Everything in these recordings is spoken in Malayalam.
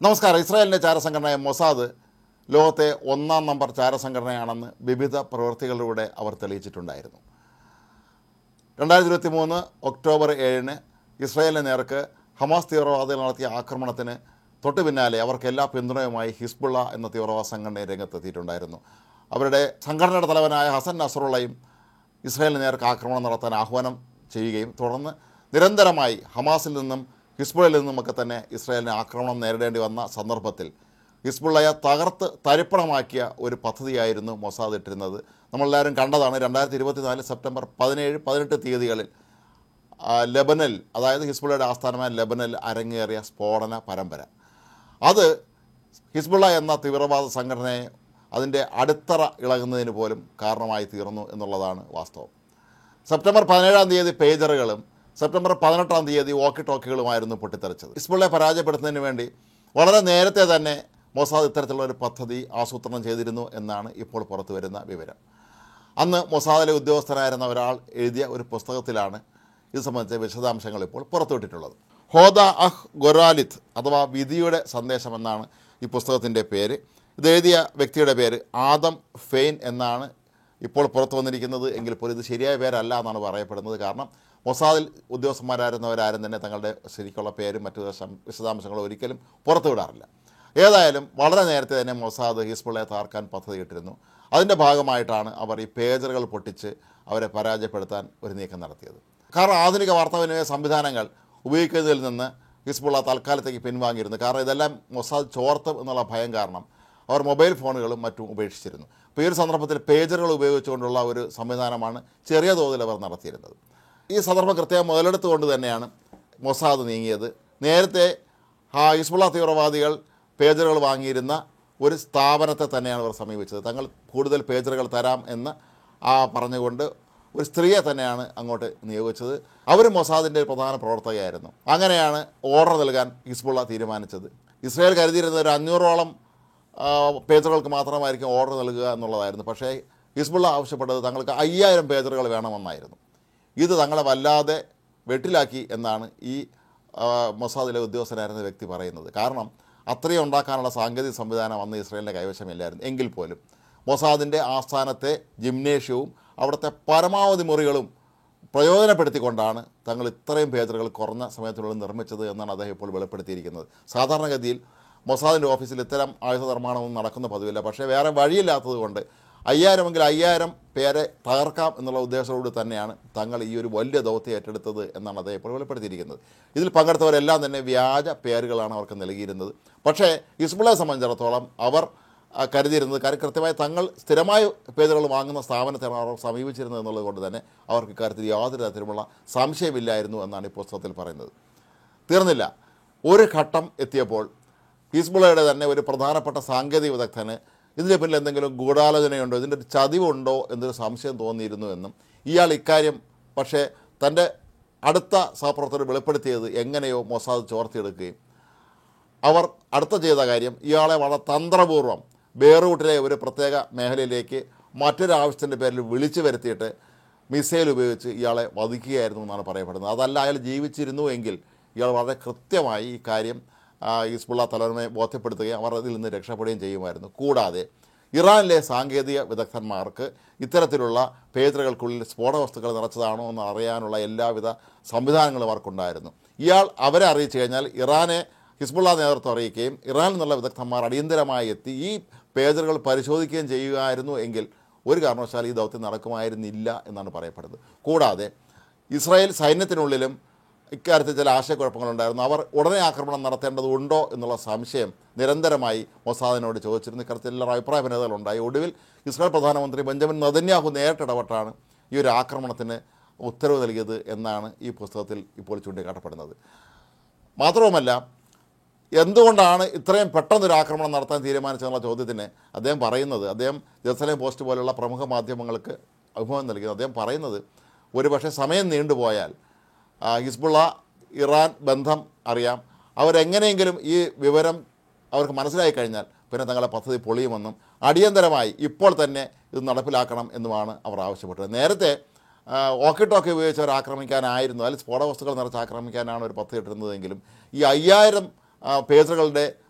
നമസ്കാരം ഇസ്രായേലിൻ്റെ ചാരസംഘടനയായ മൊസാദ് ലോകത്തെ ഒന്നാം നമ്പർ ചാരസംഘടനയാണെന്ന് വിവിധ പ്രവൃത്തികളിലൂടെ അവർ തെളിയിച്ചിട്ടുണ്ടായിരുന്നു രണ്ടായിരത്തി ഇരുപത്തി മൂന്ന് ഒക്ടോബർ ഏഴിന് ഇസ്രായേലിന് നേർക്ക് ഹമാസ് തീവ്രവാദികൾ നടത്തിയ ആക്രമണത്തിന് തൊട്ടു പിന്നാലെ അവർക്ക് എല്ലാ പിന്തുണയുമായി ഹിസ്ബുള്ള എന്ന തീവ്രവാദ സംഘടന രംഗത്തെത്തിയിട്ടുണ്ടായിരുന്നു അവരുടെ സംഘടനയുടെ തലവനായ ഹസൻ നസറുള്ളയും ഇസ്രായേലിന് നേർക്ക് ആക്രമണം നടത്താൻ ആഹ്വാനം ചെയ്യുകയും തുടർന്ന് നിരന്തരമായി ഹമാസിൽ നിന്നും ഹിസ്ബുള്ളയിൽ നിന്നുമൊക്കെ തന്നെ ഇസ്രായേലിന് ആക്രമണം നേരിടേണ്ടി വന്ന സന്ദർഭത്തിൽ ഹിസ്ബുള്ളയെ തകർത്ത് തരിപ്പണമാക്കിയ ഒരു പദ്ധതിയായിരുന്നു മൊസാദ് ഇട്ടിരുന്നത് നമ്മളെല്ലാവരും കണ്ടതാണ് രണ്ടായിരത്തി ഇരുപത്തിനാല് സെപ്റ്റംബർ പതിനേഴ് പതിനെട്ട് തീയതികളിൽ ആ, ലെബനൽ അതായത് ഹിസ്ബുള്ളയുടെ ആസ്ഥാനമായ ലെബനൽ അരങ്ങേറിയ സ്ഫോടന പരമ്പര അത് ഹിസ്ബുള്ള എന്ന തീവ്രവാദ സംഘടനയെ അതിൻ്റെ അടിത്തറ ഇളകുന്നതിന് പോലും കാരണമായി തീർന്നു എന്നുള്ളതാണ് വാസ്തവം സെപ്റ്റംബർ പതിനേഴാം തീയതി പേജറുകളും സെപ്റ്റംബർ പതിനെട്ടാം തീയതി വോക്കി ടോക്കികളുമായിരുന്നു പൊട്ടിത്തെറിച്ചത് ഹിസ്ബുള്ളയെ പരാജയപ്പെടുത്തുന്നതിന് വേണ്ടി വളരെ നേരത്തെ തന്നെ മൊസാദ് ഇത്തരത്തിലുള്ള ഒരു പദ്ധതി ആസൂത്രണം ചെയ്തിരുന്നു എന്നാണ് ഇപ്പോൾ പുറത്തു വരുന്ന വിവരം അന്ന് മൊസാദിലെ ഉദ്യോഗസ്ഥനായിരുന്ന ഒരാൾ എഴുതിയ ഒരു പുസ്തകത്തിലാണ് ഇത് സംബന്ധിച്ച വിശദാംശങ്ങൾ ഇപ്പോൾ പുറത്തുവിട്ടിട്ടുള്ളത് ഹോദ അഹ് ഗൊറാലിത്ത് അഥവാ വിധിയുടെ സന്ദേശം എന്നാണ് ഈ പുസ്തകത്തിൻ്റെ പേര് ഇത് എഴുതിയ വ്യക്തിയുടെ പേര് ആദം ഫെയിൻ എന്നാണ് ഇപ്പോൾ പുറത്തു വന്നിരിക്കുന്നത് എങ്കിൽ പോലും ഇത് ശരിയായ പേരല്ല എന്നാണ് പറയപ്പെടുന്നത് കാരണം മൊസാദിൽ ഉദ്യോഗസ്ഥന്മാരായിരുന്നവരാരും തന്നെ തങ്ങളുടെ ശരിക്കുള്ള പേരും മറ്റു വിശദാംശ- വിശദാംശങ്ങളും ഒരിക്കലും പുറത്തുവിടാറില്ല ഏതായാലും വളരെ നേരത്തെ തന്നെ മൊസാദ് ഹിസ്ബുള്ളയെ താർക്കാൻ പദ്ധതിയിട്ടിരുന്നു അതിൻ്റെ ഭാഗമായിട്ടാണ് അവർ ഈ പേജറുകൾ പൊട്ടിച്ച് അവരെ പരാജയപ്പെടുത്താൻ ഒരു നീക്കം നടത്തിയത് കാരണം ആധുനിക വാർത്താവിനിമയ സംവിധാനങ്ങൾ ഉപയോഗിക്കുന്നതിൽ നിന്ന് ഹിസ്ബുള്ള തൽക്കാലത്തേക്ക് പിൻവാങ്ങിയിരുന്നു കാരണം ഇതെല്ലാം മൊസാദ് ചോർത്തും എന്നുള്ള ഭയം കാരണം അവർ മൊബൈൽ ഫോണുകളും മറ്റും ഉപേക്ഷിച്ചിരുന്നു അപ്പോൾ ഈ ഒരു സന്ദർഭത്തിൽ പേജറുകൾ ഉപയോഗിച്ചുകൊണ്ടുള്ള ഒരു സംവിധാനമാണ് ചെറിയ തോതിൽ അവർ നടത്തിയിരുന്നത് ഈ സന്ദർഭം കൃത്യമായി മുതലെടുത്തുകൊണ്ട് തന്നെയാണ് മൊസാദ് നീങ്ങിയത് നേരത്തെ ആ ഹിസ്ബുള്ള തീവ്രവാദികൾ പേജറുകൾ വാങ്ങിയിരുന്ന ഒരു സ്ഥാപനത്തെ തന്നെയാണ് അവർ സമീപിച്ചത് തങ്ങൾ കൂടുതൽ പേജറുകൾ തരാം എന്ന് ആ പറഞ്ഞുകൊണ്ട് ഒരു സ്ത്രീയെ തന്നെയാണ് അങ്ങോട്ട് നിയോഗിച്ചത് അവർ മൊസാദിൻ്റെ ഒരു പ്രധാന പ്രവർത്തകയായിരുന്നു അങ്ങനെയാണ് ഓർഡർ നൽകാൻ ഹിസ്ബുള്ള തീരുമാനിച്ചത് ഇസ്രായേൽ കരുതിയിരുന്ന ഒരു അഞ്ഞൂറോളം ആ, പേജറുകൾക്ക് മാത്രമായിരിക്കും ഓർഡർ നൽകുക എന്നുള്ളതായിരുന്നു പക്ഷേ ഹിസ്ബുള്ള ആവശ്യപ്പെട്ടത് തങ്ങൾക്ക് അയ്യായിരം പേജറുകൾ വേണമെന്നായിരുന്നു ഇത് തങ്ങളെ വല്ലാതെ വെട്ടിലാക്കി എന്നാണ് ഈ ആ, മൊസാദിലെ ഉദ്യോഗസ്ഥനായിരുന്ന വ്യക്തി പറയുന്നത് കാരണം അത്രയും ഉണ്ടാക്കാനുള്ള സാങ്കേതിക സംവിധാനം അന്ന് ഇസ്രയേലിൻ്റെ കൈവശമില്ലായിരുന്നു എങ്കിൽ പോലും മൊസാദിൻ്റെ ആസ്ഥാനത്തെ ജിംനേഷ്യവും അവിടുത്തെ പരമാവധി മുറികളും പ്രയോജനപ്പെടുത്തിക്കൊണ്ടാണ് തങ്ങൾ ഇത്രയും പേജറുകൾ കുറഞ്ഞ സമയത്തിനുള്ളിൽ നിർമ്മിച്ചത് എന്നാണ് അദ്ദേഹം ഇപ്പോൾ വെളിപ്പെടുത്തിയിരിക്കുന്നത് സാധാരണഗതിയിൽ മൊസാദിൻ്റെ ഓഫീസിൽ ഇത്തരം ആയുധ നിർമ്മാണമൊന്നും നടക്കുന്ന പതിവില്ല പക്ഷേ വേറെ വഴിയില്ലാത്തത് കൊണ്ട് അയ്യായിരമെങ്കിൽ അയ്യായിരം പേരെ തകർക്കാം എന്നുള്ള ഉദ്ദേശത്തോട് തന്നെയാണ് തങ്ങൾ ഈ ഒരു വലിയ ദൗത്യം ഏറ്റെടുത്തത് എന്നാണ് അദ്ദേഹം ഇപ്പോൾ വെളിപ്പെടുത്തിയിരിക്കുന്നത് ഇതിൽ പങ്കെടുത്തവരെല്ലാം തന്നെ വ്യാജ പേരുകളാണ് അവർക്ക് നൽകിയിരുന്നത് പക്ഷേ ഹിസ്ബുള്ളയെ സംബന്ധിച്ചിടത്തോളം അവർ ആ, കരുതിയിരുന്നത് കാര്യം കൃത്യമായി തങ്ങൾ സ്ഥിരമായി പേജുകൾ വാങ്ങുന്ന സ്ഥാപനത്തെയാണ് അവർ സമീപിച്ചിരുന്നത് എന്നുള്ളത് കൊണ്ട് തന്നെ അവർക്ക് ഇക്കാര്യത്തിൽ യാതൊരു തരത്തിലുമുള്ള സംശയമില്ലായിരുന്നു എന്നാണ് ഈ പുസ്തകത്തിൽ പറയുന്നത് തീർന്നില്ല ഒരു ഘട്ടം എത്തിയപ്പോൾ ഹിസ്ബുള്ളയുടെ തന്നെ ഒരു പ്രധാനപ്പെട്ട സാങ്കേതിക വിദഗ്ധന് ഇതിൻ്റെ പിന്നിൽ എന്തെങ്കിലും ഗൂഢാലോചനയുണ്ടോ ഇതിൻ്റെ ഒരു ചതിവുണ്ടോ എന്നൊരു സംശയം തോന്നിയിരുന്നു എന്നും ഇയാൾ ഇക്കാര്യം പക്ഷേ തൻ്റെ അടുത്ത സഹപ്രവർത്തകർ വെളിപ്പെടുത്തിയത് എങ്ങനെയോ മൊസാദ് ചോർത്തിയെടുക്കുകയും അവർ അടുത്ത ചെയ്ത കാര്യം ഇയാളെ വളരെ തന്ത്രപൂർവ്വം ബേറൂട്ടിലെ ഒരു പ്രത്യേക മേഖലയിലേക്ക് മറ്റൊരു ആവശ്യത്തിൻ്റെ പേരിൽ വിളിച്ചു വരുത്തിയിട്ട് മിസൈൽ ഉപയോഗിച്ച് ഇയാളെ വധിക്കുകയായിരുന്നു എന്നാണ് പറയപ്പെടുന്നത് അതല്ല അയാൾ ജീവിച്ചിരുന്നു എങ്കിൽ ഇയാൾ വളരെ കൃത്യമായി ഈ കാര്യം ആ, ഹിസ്ബുള്ള തലവനെ ബോധ്യപ്പെടുത്തുകയും അവർ അതിൽ നിന്ന് രക്ഷപ്പെടുകയും ചെയ്യുമായിരുന്നു കൂടാതെ ഇറാനിലെ സാങ്കേതിക വിദഗ്ധന്മാർക്ക് ഇത്തരത്തിലുള്ള പേജറുകൾക്കുള്ളിൽ സ്ഫോടക വസ്തുക്കൾ നിറച്ചതാണോ എന്ന് അറിയാനുള്ള എല്ലാവിധ സംവിധാനങ്ങളും അവർക്കുണ്ടായിരുന്നു ഇയാൾ അവരെ അറിയിച്ചു കഴിഞ്ഞാൽ ഇറാനെ ഹിസ്ബുള്ള നേതൃത്വം അറിയിക്കുകയും ഇറാനിൽ നിന്നുള്ള വിദഗ്ധന്മാർ അടിയന്തരമായി എത്തി ഈ പേജറുകൾ പരിശോധിക്കുകയും ചെയ്യുകയായിരുന്നു എങ്കിൽ ഒരു കാരണവശാലും ഈ ദൗത്യം നടക്കുമായിരുന്നില്ല എന്നാണ് പറയപ്പെടുന്നത് കൂടാതെ ഇസ്രായേൽ സൈന്യത്തിനുള്ളിലും ഇക്കാര്യത്തിൽ ചില ആശയക്കുഴപ്പങ്ങളുണ്ടായിരുന്നു അവർ ഉടനെ ആക്രമണം നടത്തേണ്ടതുണ്ടോ എന്നുള്ള സംശയം നിരന്തരമായി മൊസാദിനോട് ചോദിച്ചിരുന്നു ഇക്കാര്യത്തിൽ എല്ലാ അഭിപ്രായ ഭിന്നതകളുണ്ടായി ഒടുവിൽ ഇസ്രായേൽ പ്രധാനമന്ത്രി ബെഞ്ചമിൻ നദന്യാഹു നേരിട്ടിടപെട്ടാണ് ഈ ഒരു ആക്രമണത്തിന് ഉത്തരവ് നൽകിയത് എന്നാണ് ഈ പുസ്തകത്തിൽ ഇപ്പോൾ ചൂണ്ടിക്കാട്ടപ്പെടുന്നത് മാത്രവുമല്ല എന്തുകൊണ്ടാണ് ഇത്രയും പെട്ടെന്നൊരു ആക്രമണം നടത്താൻ തീരുമാനിച്ചതെന്നുള്ള ചോദ്യത്തിന് അദ്ദേഹം പറയുന്നത് അദ്ദേഹം ജെറുസലേം പോസ്റ്റ് പോലുള്ള പ്രമുഖ മാധ്യമങ്ങൾക്ക് അഭിമുഖം നൽകിയത് അദ്ദേഹം പറയുന്നത് ഒരു പക്ഷേ സമയം നീണ്ടുപോയാൽ ആ, ഹിസ്ബുള്ള ഇറാൻ ബന്ധം അറിയാം അവരെങ്ങനെയെങ്കിലും ഈ വിവരം അവർക്ക് മനസ്സിലായി കഴിഞ്ഞാൽ പിന്നെ തങ്ങളെ പദ്ധതി പൊളിയുമെന്നും അടിയന്തരമായി ഇപ്പോൾ തന്നെ ഇത് നടപ്പിലാക്കണം എന്നുമാണ് അവർ ആവശ്യപ്പെട്ടത് നേരത്തെ ഓക്കി ടോക്കി ഉപയോഗിച്ച് അവർ ആക്രമിക്കാനായിരുന്നു അതിൽ സ്ഫോടക വസ്തുക്കൾ നിറച്ച് ആക്രമിക്കാനാണ് ഒരു പദ്ധതി ഇട്ടിരുന്നതെങ്കിലും ഈ അയ്യായിരം പേജറുകളുടെ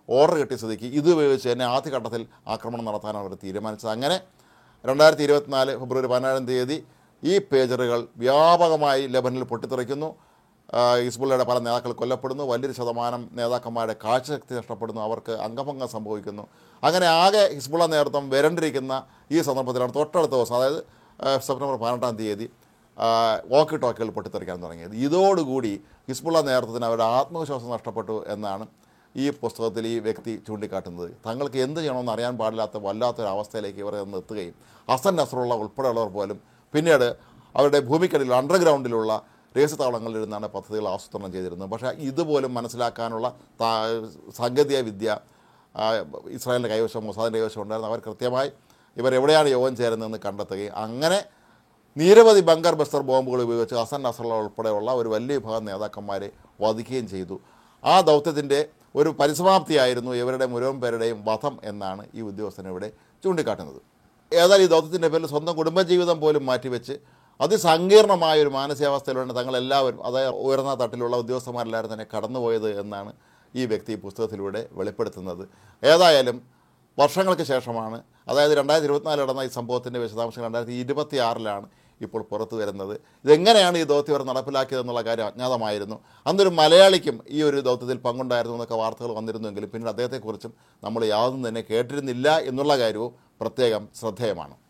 ഓർഡർ കിട്ടിയ സ്ഥിതിക്ക് ഇത് ഉപയോഗിച്ച് തന്നെ ആദ്യഘട്ടത്തിൽ ആക്രമണം നടത്താൻ അവർ തീരുമാനിച്ചത് അങ്ങനെ രണ്ടായിരത്തി ഇരുപത്തിനാല് ഫെബ്രുവരി പതിനാറാം തീയതി ഈ പേജറുകൾ വ്യാപകമായി ലെബനിൽ പൊട്ടിത്തെറിക്കുന്നു ആ, ഹിസ്ബുള്ളയുടെ പല നേതാക്കൾ കൊല്ലപ്പെടുന്നു വലിയൊരു ശതമാനം നേതാക്കന്മാരുടെ കാഴ്ചശക്തി നഷ്ടപ്പെടുന്നു അവർക്ക് അംഗഭംഗം സംഭവിക്കുന്നു അങ്ങനെ ആകെ ഹിസ്ബുള്ള നേതൃത്വം വരണ്ടിരിക്കുന്ന ഈ സന്ദർഭത്തിലാണ് തൊട്ടടുത്ത ദിവസം അതായത് ആ, സെപ്റ്റംബർ പതിനെട്ടാം തീയതി വോക്കി ടോക്കുകൾ പൊട്ടിത്തെറിക്കാൻ തുടങ്ങിയത് ഇതോടുകൂടി ഹിസ്ബുള്ള നേതൃത്വത്തിന് അവരുടെ ആത്മവിശ്വാസം നഷ്ടപ്പെട്ടു എന്നാണ് ഈ പുസ്തകത്തിൽ ഈ വ്യക്തി ചൂണ്ടിക്കാട്ടുന്നത് തങ്ങൾക്ക് എന്ത് ചെയ്യണമെന്ന് അറിയാൻ പാടില്ലാത്ത വല്ലാത്തൊരു അവസ്ഥയിലേക്ക് ഇവർ നിന്ന് എത്തുകയും ഹസൻ നസറുള്ള ഉൾപ്പെടെയുള്ളവർ പോലും പിന്നീട് അവരുടെ ഭൂമിക്കടിയിൽ അണ്ടർഗ്രൗണ്ടിലുള്ള രഹസ്യതാവളങ്ങളിൽ ഇരുന്നാണ് പദ്ധതികൾ ആസൂത്രണം ചെയ്തിരുന്നത് പക്ഷേ ഇതുപോലും മനസ്സിലാക്കാനുള്ള താ- സാങ്കേതിക വിദ്യ ആ, ഇസ്രായേലിൻ്റെ കൈവശം മൊസാദിൻ്റെ കൈവശം ഉണ്ടായിരുന്നു അവർ കൃത്യമായി ഇവരെവിടെയാണ് യോഗം ചേരുന്നതെന്ന് കണ്ടെത്തുകയും അങ്ങനെ നിരവധി ബങ്കർ ബസ്റ്റർ ബോംബുകൾ ഉപയോഗിച്ച് ഹസൻ നസറുള്ള ഉൾപ്പെടെയുള്ള ഒരു വലിയ വിഭാഗം നേതാക്കന്മാരെ വധിക്കുകയും ചെയ്തു ആ ദൗത്യത്തിൻ്റെ ഒരു പരിസമാപ്തിയായിരുന്നു ഇവരുടെ മുഴുവൻ പേരുടെയും വധം എന്നാണ് ഈ ഉദ്യോഗസ്ഥൻ ഇവിടെ ചൂണ്ടിക്കാട്ടുന്നത് ഏതായാലും ഈ ദൗത്യത്തിൻ്റെ പേരിൽ സ്വന്തം കുടുംബജീവിതം പോലും മാറ്റിവെച്ച് അതിസങ്കീർണമായ ഒരു മാനസികാവസ്ഥയിലൂടെ തങ്ങളെല്ലാവരും അതായത് ഉയർന്ന തട്ടിലുള്ള ഉദ്യോഗസ്ഥന്മാരെല്ലാവരും തന്നെ കടന്നുപോയത് എന്നാണ് ഈ വ്യക്തി ഈ പുസ്തകത്തിലൂടെ വെളിപ്പെടുത്തുന്നത് ഏതായാലും വർഷങ്ങൾക്ക് ശേഷമാണ് അതായത് രണ്ടായിരത്തി ഇരുപത്തിനാല് നടന്ന ഈ സംഭവത്തിൻ്റെ വിശദാംശങ്ങൾ രണ്ടായിരത്തി ഇരുപത്തി ആറിലാണ് ഇപ്പോൾ പുറത്തു വരുന്നത് ഇതെങ്ങനെയാണ് ഈ ദൗത്യം അവർ നടപ്പിലാക്കിയതെന്നുള്ള കാര്യം അജ്ഞാതമായിരുന്നു അന്നൊരു മലയാളിക്കും ഈ ഒരു ദൗത്യത്തിൽ പങ്കുണ്ടായിരുന്നു എന്നൊക്കെ വാർത്തകൾ വന്നിരുന്നുവെങ്കിലും പിന്നീട് അദ്ദേഹത്തെക്കുറിച്ചും നമ്മൾ യാതൊന്നും തന്നെ കേട്ടിരുന്നില്ല എന്നുള്ള കാര്യവും പ്രത്യേകം ശ്രദ്ധേയമാണ്